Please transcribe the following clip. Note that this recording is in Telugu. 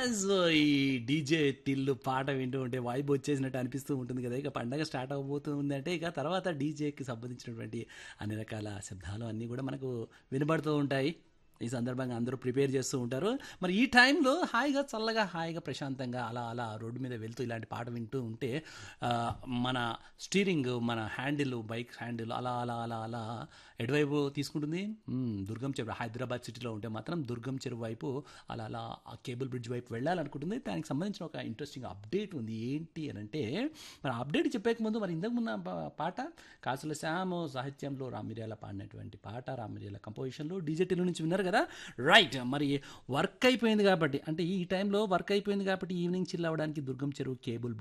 ఎస్ ఈ డీజే టిల్లు పాట వింటూ ఉంటే వైబ్ వచ్చేసినట్టు అనిపిస్తూ ఉంటుంది కదా ఇక పండగ స్టార్ట్ అవబోతుంది అంటే ఇక తర్వాత డీజేకి సంబంధించినటువంటి అన్ని రకాల శబ్దాలు అన్నీ కూడా మనకు వినబడుతూ ఉంటాయి ఈ సందర్భంగా అందరూ ప్రిపేర్ చేస్తూ ఉంటారు మరి ఈ టైంలో హాయిగా చల్లగా హాయిగా ప్రశాంతంగా అలా అలా రోడ్డు మీద వెళ్తూ ఇలాంటి పాట వింటూ ఉంటే ఆ, మన స్టీరింగ్ మన హ్యాండిల్ బైక్ హ్యాండిల్ అలా అలా అలా అలా ఎటువైపు తీసుకుంటుంది మ్మ్, దుర్గం చెరువు హైదరాబాద్ సిటీలో ఉంటే మాత్రం దుర్గం చెరువు వైపు అలా అలా ఆ కేబుల్ బ్రిడ్జ్ వైపు వెళ్ళాలనుకుంటుంది దానికి సంబంధించిన ఒక ఇంట్రెస్టింగ్ అప్డేట్ ఉంది ఏంటి అని అంటే మరి అప్డేట్ చెప్పేక ముందు మరి ఇంతకు ముందు పా- పాట కాసుల శ్యామ్ సాహిత్యంలో రామిర్యాల పాడినటువంటి పాట రామిర్యాల కంపోజిషన్లో డిజిటల్ నుంచి విన్నారు కదా రైట్ మరి వర్క్ అయిపోయింది కాబట్టి అంటే ఈ టైంలో వర్క్ అయిపోయింది కాబట్టి ఈవినింగ్ చిల్ అవ్వడానికి దుర్గం చెరువు కేబుల్